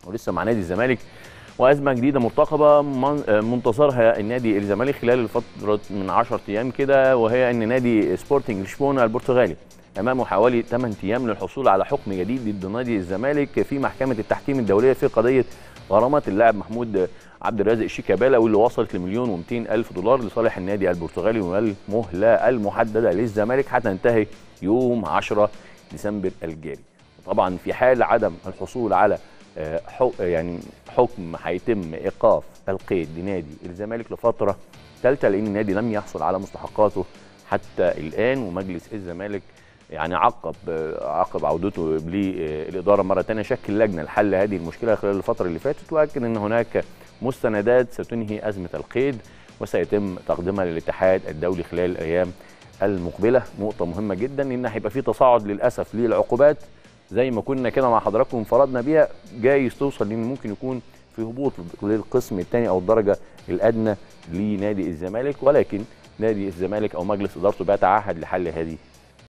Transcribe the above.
ولسه مع نادي الزمالك وازمه جديده مرتقبه منتصرها النادي الزمالك خلال الفتره من 10 ايام كده وهي ان نادي سبورتنج لشبونه البرتغالي امامه حوالي 8 ايام للحصول على حكم جديد ضد نادي الزمالك في محكمه التحكيم الدوليه في قضيه غرامات اللاعب محمود عبد الرازق شيكابالا واللي وصلت لمليون و200 الف دولار لصالح النادي البرتغالي والمهله المحدده للزمالك حتى تنتهي يوم 10 ديسمبر الجاري. طبعا في حال عدم الحصول على يعني حكم هيتم ايقاف القيد لنادي الزمالك لفتره ثالثه لان النادي لم يحصل على مستحقاته حتى الان ومجلس الزمالك يعني عقب عقب عودته للاداره مره ثانيه شكل لجنه لحل هذه المشكله خلال الفتره اللي فاتت واكد ان هناك مستندات ستنهي ازمه القيد وسيتم تقديمها للاتحاد الدولي خلال الايام المقبله نقطه مهمه جدا ان هيبقى في تصاعد للاسف للعقوبات زي ما كنا كده مع حضراتكم انفردنا بيها جايز توصل لان ممكن يكون في هبوط للقسم الثاني او الدرجه الادنى لنادي الزمالك ولكن نادي الزمالك او مجلس ادارته بيتعهد لحل هذه